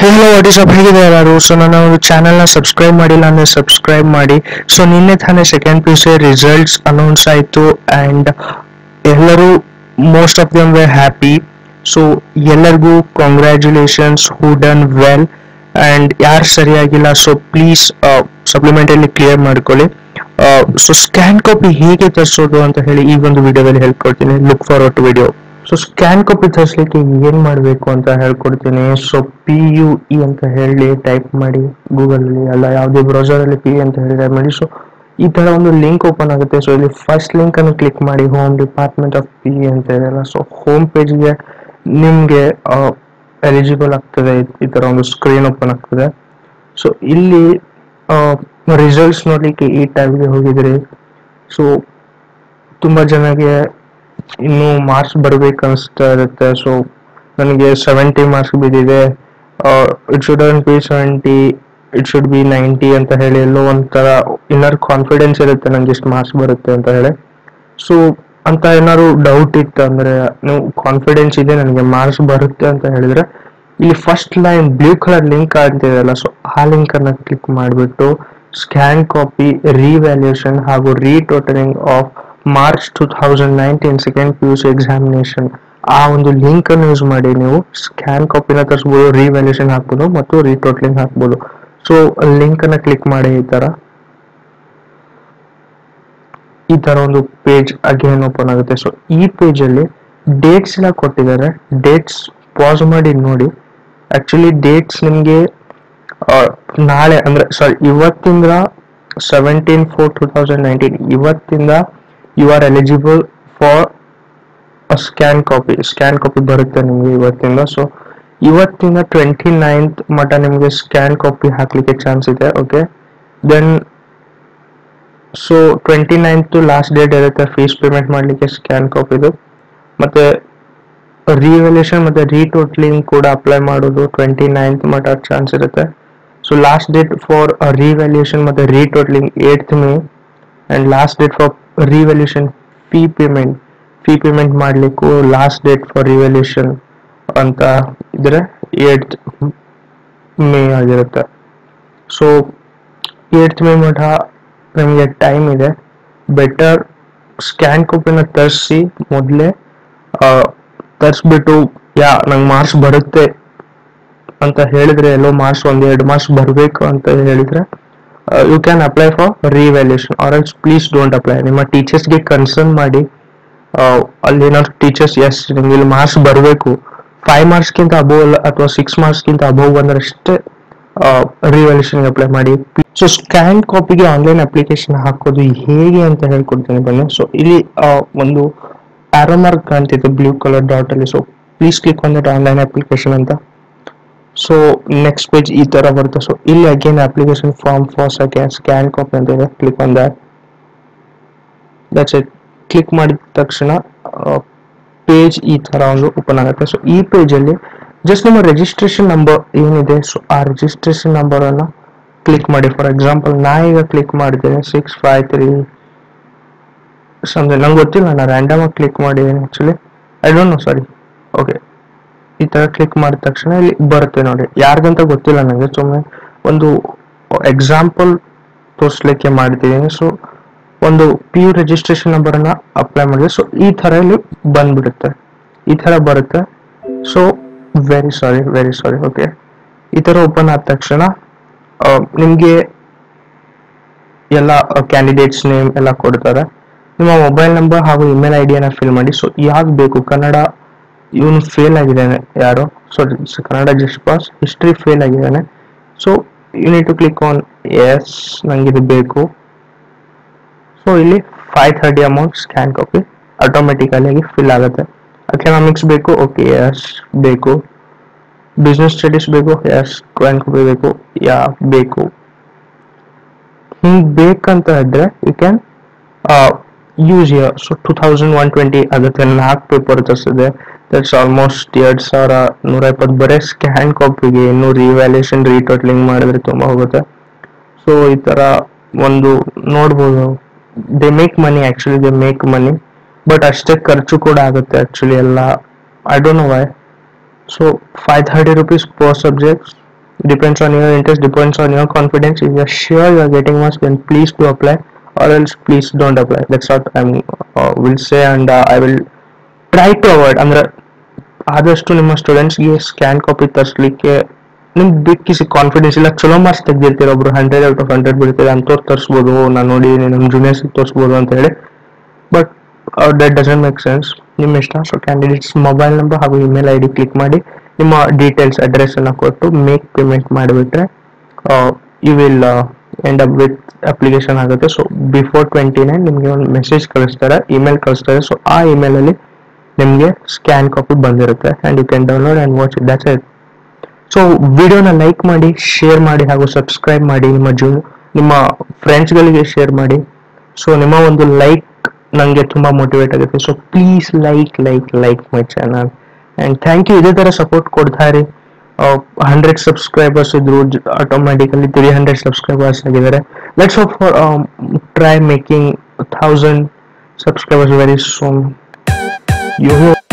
hello what is up ಹೇಗಿದೆ ಎಲ್ಲರೂ so ನನ್ನ ಒಂದು ಚಾನೆಲ್ನ ಸಬ್ಸ್ಕ್ರೈಬ್ ಮಾಡಿಲ್ಲ ಅಂದರೆ ಸಬ್ಸ್ಕ್ರೈಬ್ ಮಾಡಿ ಸೊ ನಿನ್ನೆ ತಾನೇ second P U C results announce ಆಯಿತು ಆ್ಯಂಡ್ ಎಲ್ಲರೂ most of them were happy so ಎಲ್ಲರಿಗೂ congratulations who done well and ಯಾರು ಸರಿಯಾಗಿಲ್ಲ ಸೊ ಪ್ಲೀಸ್ ಸಪ್ಲಿಮೆಂಟಲ್ಲಿ ಕ್ಲಿಯರ್ ಮಾಡ್ಕೊಳ್ಳಿ ಸೊ ಸ್ಕ್ಯಾನ್ ಕಾಪಿ ಹೇಗೆ ತರಿಸೋದು ಅಂತ ಹೇಳಿ ಈ ಒಂದು ವಿಡಿಯೋದಲ್ಲಿ ಹೇಳ್ಕೊಡ್ತೀನಿ look forward to video so scan copy ತರಿಸ್ಲಿಕ್ಕೆ ಏನ್ ಮಾಡಬೇಕು ಅಂತ ಹೇಳ್ಕೊಡ್ತೀನಿ ಸೊ ಪಿ ಯು ಇ ಅಂತ ಹೇಳಿ ಟೈಪ್ ಮಾಡಿ ಗೂಗಲ್ ಅಲ್ಲಿ ಅಲ್ಲ ಯಾವುದೇ ಬ್ರೌಸರ್ ಅಲ್ಲಿ ಪಿ ಅಂತ ಹೇಳಿ ಟೈಪ್ ಮಾಡಿ ಸೊ ಈ ತರ ಒಂದು ಲಿಂಕ್ ಓಪನ್ ಆಗುತ್ತೆ ಸೊ ಇಲ್ಲಿ ಫಸ್ಟ್ ಲಿಂಕ್ ಅನ್ನು ಕ್ಲಿಕ್ ಮಾಡಿ ಹೋಮ್ ಡಿಪಾರ್ಟ್ಮೆಂಟ್ ಆಫ್ ಪಿ ಅಂತ ಇದೆಯಲ್ಲ ಸೊ ಹೋಮ್ ಪೇಜ್ಗೆ ನಿಮ್ಗೆ ಎಲಿಜಿಬಲ್ ಆಗ್ತದೆ ಈ ತರ ಒಂದು ಸ್ಕ್ರೀನ್ ಓಪನ್ ಆಗ್ತದೆ ಸೊ ಇಲ್ಲಿ ರಿಸಲ್ಟ್ಸ್ ನೋಡ್ಲಿಕ್ಕೆ ಈ ಟೈಮ್ಗೆ ಹೋಗಿದ್ರಿ ಸೊ ತುಂಬಾ ಜನಗೆ ಇನ್ನು ಮಾರ್ಕ್ಸ್ ಬರ್ಬೇಕು ಅನಿಸ್ತಾ ಇರುತ್ತೆ ಸೊ ನನಗೆ ಸೆವೆಂಟಿ ಮಾರ್ಕ್ಸ್ ಬಿದ್ದಿದೆ it should be seventy it should be ninety ಅಂತ ಹೇಳಿ ಎಲ್ಲೋ ಒಂಥರ ಇನ್ನರ್ ಕಾನ್ಫಿಡೆನ್ಸ್ ಇರುತ್ತೆ ನಂಗೆ ಇಷ್ಟು ಮಾರ್ಕ್ಸ್ ಬರುತ್ತೆ ಅಂತ ಹೇಳಿ ಸೊ ಅಂತ ಏನಾದ್ರು ಡೌಟ್ ಇತ್ತು ಅಂದ್ರೆ ನೀವು ಕಾನ್ಫಿಡೆನ್ಸ್ ಇದೆ ನನಗೆ ಮಾರ್ಕ್ಸ್ ಬರುತ್ತೆ ಅಂತ ಹೇಳಿದ್ರೆ ಇಲ್ಲಿ first line blue colour link ಅಂತಿದೆಯಲ್ಲ ಸೊ ಆ ಲಿಂಕ್ ಅನ್ನ ಕ್ಲಿಕ್ ಮಾಡಿಬಿಟ್ಟು ಸ್ಕ್ಯಾನ್ ಕಾಪಿ ರಿವ್ಯಾಲ್ಯೂಯೇಷನ್ ಹಾಗೂ retotalling of March two thousand nineteen second P U C examination ಆ ಒಂದು ಲಿಂಕ್ ಅನ್ನು ಯೂಸ್ ಮಾಡಿ ನೀವು ಸ್ಕ್ಯಾನ್ ಕಾಪಿನ ತರಿಸ್ಬೋದು ರಿವ್ಯಾಲ್ಯೂಯೇಷನ್ ಹಾಕ್ಬೋದು ಮತ್ತು ರೀಟೋಟ್ಲಿಂಗ್ ಹಾಕ್ಬೋದು ಸೊ ಲಿಂಕ್ ಅನ್ನ ಕ್ಲಿಕ್ ಮಾಡಿ ಈ ತರ ಈ ತರ ಒಂದು ಪೇಜ್ ಅಗೇನ್ ಓಪನ್ ಆಗುತ್ತೆ ಸೊ ಈ ಪೇಜ್ ಅಲ್ಲಿ ಡೇಟ್ಸ್ ಎಲ್ಲ ಕೊಟ್ಟಿದ್ದಾರೆ ಡೇಟ್ಸ್ ಪಾಸ್ ಮಾಡಿ ನೋಡಿ ಆಕ್ಚುಲಿ ಡೇಟ್ಸ್ ನಿಮಗೆ ನಾಳೆ ಅಂದ್ರೆ ಸಾರಿ ಇವತ್ತಿಂದ seventeen four two thousand nineteen ಇವತ್ತಿಂದ you are eligible for scan copy scan copy ಬರುತ್ತೆ ನಿಮಗೆ ಇವತ್ತಿಂದ ಸೊ ಇವತ್ತಿಂದ ಟ್ವೆಂಟಿ ನೈನ್ತ್ ಮಟ್ಟ ನಿಮಗೆ ಸ್ಕ್ಯಾನ್ ಕಾಪಿ ಹಾಕ್ಲಿಕ್ಕೆ ಚಾನ್ಸ್ ಇದೆ okay then so twenty ninth last date ಇರುತ್ತೆ ಫೀಸ್ ಪೇಮೆಂಟ್ ಮಾಡಲಿಕ್ಕೆ ಸ್ಕ್ಯಾನ್ ಕಾಪಿದು ಮತ್ತೆ ರಿವ್ಯಾಲ್ಯೂಷನ್ ಮತ್ತೆ ರೀಟೋಟ್ಲಿಂಗ್ ಕೂಡ ಅಪ್ಲೈ ಮಾಡೋದು ಟ್ವೆಂಟಿ ನೈನ್ತ್ ಮಟ್ಟ ಚಾನ್ಸ್ ಇರುತ್ತೆ so last date for revaluation ಮತ್ತೆ retotalling eighth May and last date for revaluation fee payment fee payment ಮಾಡಲಿಕ್ಕೂ ಲಾಸ್ಟ್ ಡೇಟ್ ಫಾರ್ ರಿವ್ಯಾಲ್ಯೂಷನ್ ಅಂತ ಇದ್ರೆ ಏಟ್ತ್ ಮೇ ಆಗಿರುತ್ತೆ ಸೊ ಏಟ್ತ್ ಮೇ ಮಠ ನಿಮಗೆ ಟೈಮ್ ಇದೆ ಬೆಟರ್ ಸ್ಕ್ಯಾನ್ ಕಾಪಿನ ತರಿಸಿ ಮೊದಲೇ ತರಿಸ್ಬಿಟ್ಟು ಯಾ ನಂಗೆ ಮಾರ್ಕ್ಸ್ ಬರುತ್ತೆ ಅಂತ ಹೇಳಿದ್ರೆ ಎಲ್ಲೋ ಮಾರ್ಕ್ಸ್ ಒಂದ್ ಎರಡು ಮಾರ್ಕ್ಸ್ ಬರಬೇಕು ಅಂತ ಹೇಳಿದ್ರೆ you can apply for revaluation or else please don't apply ನಿಮ್ಮ ಟೀಚರ್ಸ್ಗೆ ಕನ್ಸರ್ನ್ ಮಾಡಿ ಅಲ್ಲಿ ಏನಾದ್ರು ಟೀಚರ್ಸ್ ಎಸ್ ನಿಮ್ಗೆ ಇಲ್ಲಿ ಮಾರ್ಕ್ಸ್ ಬರಬೇಕು ಫೈವ್ ಮಾರ್ಕ್ಸ್ಗಿಂತ ಅಬೋವ್ ಅಲ್ಲ ಅಥವಾ ಸಿಕ್ಸ್ ಮಾರ್ಕ್ಸ್ಗಿಂತ ಅಬೋವ್ ಬಂದರಷ್ಟೇ ರಿವ್ಯಾಲ್ಯೂಷನ್ಗೆ ಅಪ್ಲೈ ಮಾಡಿ ಸೊ ಸ್ಕ್ಯಾನ್ ಕಾಪಿಗೆ ಆನ್ಲೈನ್ ಅಪ್ಲಿಕೇಶನ್ ಹಾಕೋದು ಹೇಗೆ ಅಂತ ಹೇಳ್ಕೊಡ್ತೀನಿ ಬನ್ನಿ ಸೊ ಇಲ್ಲಿ ಒಂದು ಆರೋ ಮಾರ್ಕ್ ಕಾಣ್ತಿದೆ ಬ್ಲೂ ಕಲರ್ ಡಾಟ್ ಅಲ್ಲಿ so please click on that online application ಅಂತ ಸೊ ನೆಕ್ಸ್ಟ್ ಪೇಜ್ ಈ ತರ ಬರುತ್ತೆ ಸೊ ಇಲ್ಲಿ again application form for second scan copy ಅಂತ ಇದೆ click on that that's it click ಮಾಡಿದ ತಕ್ಷಣ ಪೇಜ್ ಈ ತರ ಒಂದು ಓಪನ್ ಆಗುತ್ತೆ ಸೊ ಈ ಪೇಜ್ ಅಲ್ಲಿ ಜಸ್ಟ್ ನಿಮ್ಮ ರಿಜಿಸ್ಟ್ರೇಷನ್ ನಂಬರ್ ಏನಿದೆ ಸೊ ಆ ರಿಜಿಸ್ಟ್ರೇಷನ್ ನಂಬರ್ ಅನ್ನ ಕ್ಲಿಕ್ ಮಾಡಿ ಫಾರ್ ಎಕ್ಸಾಂಪಲ್ ನಾ ಈಗ ಕ್ಲಿಕ್ ಮಾಡಿದ್ದೇನೆ ಸಿಕ್ಸ್ ಫೈವ್ ತ್ರೀ ಸಮಥಿಂಗ್ ನಂಗೆ ಗೊತ್ತಿಲ್ಲ ನಾನು ರ್ಯಾಂಡಮ್ ಆಗಿ ಕ್ಲಿಕ್ ಮಾಡಿದ್ದೇನೆ actually I don't know sorry okay ಈ ತರ ಕ್ಲಿಕ್ ಮಾಡಿದ ತಕ್ಷಣ ಇಲ್ಲಿ ಬರುತ್ತೆ ನೋಡಿ ಯಾರ್ದಂತ ಗೊತ್ತಿಲ್ಲ ನನಗೆ ಸುಮ್ಮನೆ ಒಂದು ಎಕ್ಸಾಂಪಲ್ ತೋರಿಸ್ಲಿಕ್ಕೆ ಮಾಡಿದ್ದೀನಿ ಸೊ ಒಂದು ಪಿ ಯು ರಿಜಿಸ್ಟ್ರೇಷನ್ ನಂಬರ್ ಅನ್ನ ಅಪ್ಲೈ ಮಾಡಿದೆ ಸೊ ಈ ತರ ಇಲ್ಲಿ ಬಂದ್ಬಿಡುತ್ತೆ ಈ ತರ ಬರುತ್ತೆ so very sorry very sorry okay ಈ ತರ ಓಪನ್ ಆದ ತಕ್ಷಣ ನಿಮ್ಗೆ ಎಲ್ಲ ಕ್ಯಾಂಡಿಡೇಟ್ಸ್ ನೇಮ್ ಎಲ್ಲ ಕೊಡ್ತಾರೆ ನಿಮ್ಮ ಮೊಬೈಲ್ ನಂಬರ್ ಹಾಗೂ ಇಮೇಲ್ ಐ ಡಿಯನ್ನ ಫಿಲ್ ಮಾಡಿ ಸೊ ಯಾಕೆ ಬೇಕು ಕನ್ನಡ ಇವನು ಫೇಲ್ ಆಗಿದ್ದಾನೆ ಯಾರು so Kannada just pass history fail ಆಗಿದ್ದಾನೆ so you to click on yes ನಂಗೆ ಇದು ಬೇಕು ಸೊ ಇಲ್ಲಿ five thirty amount scan copy automatically fill ಆಗುತ್ತೆ ಎಕನಾಮಿಕ್ಸ್ ಬೇಕು ಓಕೆ ಎಸ್ ಬೇಕು ಬಿಸ್ನೆಸ್ ಸ್ಟಡೀಸ್ ಬೇಕು ಎಸ್ ಸ್ಕ್ಯಾನ್ ಕಾಪಿ ಬೇಕು ಯಾ ಬೇಕು ಹಿಂಗ್ ಬೇಕಂತ ಇದ್ರೆ you can use year so two thousand one twenty ಆಗುತ್ತೆ ನಾಲ್ಕು ಪೇಪರ್ ತರಿಸಿದೆ ದಟ್ಸ್ ಆಲ್ಮೋಸ್ಟ್ ಎರಡು ಸಾವಿರ ನೂರ ಇಪ್ಪತ್ತು ಬರೀ ಸ್ಕ್ಯಾನ್ ಕಾಪಿಗೆ ಇನ್ನು ರಿವ್ಯಾಲ್ಯೂಷನ್ ರೀಟೋಟ್ಲಿಂಗ್ ಮಾಡಿದ್ರೆ ತುಂಬ ಹೋಗುತ್ತೆ ಸೊ ಈ ಥರ ಒಂದು ನೋಡ್ಬೋದು they make money actually they make money but ಅಷ್ಟೇ ಖರ್ಚು ಕೂಡ ಆಗುತ್ತೆ ಆ್ಯಕ್ಚುಲಿ ಎಲ್ಲ I don't know why so five thirty rupees per subject depends on your interest depends on your confidence if you're sure you're getting marks then please do apply or else please don't apply that's what i uh, will say and uh, i will try to avoid ಅಂದ್ರೆ ಆದಷ್ಟು ನಿಮ್ಮ ಸ್ಟೂಡೆಂಟ್ಸ್ಗೆ scan copy ತರಿಸ್ಲಿಕ್ಕೆ ನಿಮ್ಗೆ ಬೇಕಿಸಿ confidence ಇಲ್ಲ ಚಲೋ marks ತೆಗ್ದಿರ್ತೀರ ಒಬ್ರು hundred out of hundred ಬೀಳ್ತೀರ ಅಂಥವ್ರು ತರಿಸ್ಬೋದು ನಾನು ನೋಡಿದ್ದೀನಿ ನಮ್ಮ ಜೂನಿಯರ್ಸಿಗೆ ತೋರಿಸ್ಬೋದು ಅಂತ ಹೇಳಿ but that doesn't make sense ನಿಮ್ಮ ಇಷ್ಟ ಸೊ ಕ್ಯಾಂಡಿಡೇಟ್ಸ್ ಮೊಬೈಲ್ ನಂಬರ್ ಹಾಗೂ ಇಮೇಲ್ ಐ ಡಿ ಕ್ಲಿಕ್ ಮಾಡಿ ನಿಮ್ಮ ಡೀಟೇಲ್ಸ್ ಅಡ್ರೆಸ್ ಅನ್ನ ಕೊಟ್ಟು ಮೇಕ್ ಪೇಮೆಂಟ್ ಮಾಡಿಬಿಟ್ರೆ you will end up with application ಆಗುತ್ತೆ ಸೊ ಬಿಫೋರ್ ಟ್ವೆಂಟಿ ನೈನ್ ನಿಮಗೆ ಒಂದು ಮೆಸೇಜ್ ಕಳಿಸ್ತಾರೆ ಇಮೇಲ್ ಕಳಿಸ್ತಾರೆ ಸೊ ಆ ಇಮೇಲಲ್ಲಿ ನಿಮಗೆ ಸ್ಕ್ಯಾನ್ ಕಾಪಿ ಬಂದಿರುತ್ತೆ and you can download and watch it that's it so ವಿಡಿಯೋನ ಲೈಕ್ ಮಾಡಿ ಶೇರ್ ಮಾಡಿ ಹಾಗೂ ಸಬ್ಸ್ಕ್ರೈಬ್ ಮಾಡಿ ನಿಮ್ಮ ಜೂ ನಿಮ್ಮ ಫ್ರೆಂಡ್ಸ್ಗಳಿಗೆ ಶೇರ್ ಮಾಡಿ ಸೊ ನಿಮ್ಮ ಒಂದು ಲೈಕ್ ನನಗೆ ತುಂಬ ಮೋಟಿವೇಟ್ ಆಗುತ್ತೆ so please like like like my channel and thank you ಇದೇ ಥರ ಸಪೋರ್ಟ್ ಕೊಡ್ತಾ ಇರಿ ಹಂಡ್ರೆಡ್ ಸಬ್ಸ್ಕ್ರೈಬರ್ಸ್ ಇದ್ರು ಆಟೋಮೆಟಿಕಲಿ ತ್ರೀ ಹಂಡ್ರೆಡ್ ಸಬ್ಸ್ಕ್ರೈಬರ್ಸ್ ಆಗಿದ್ದಾರೆ let's hope for try making thousand subscribers very soon you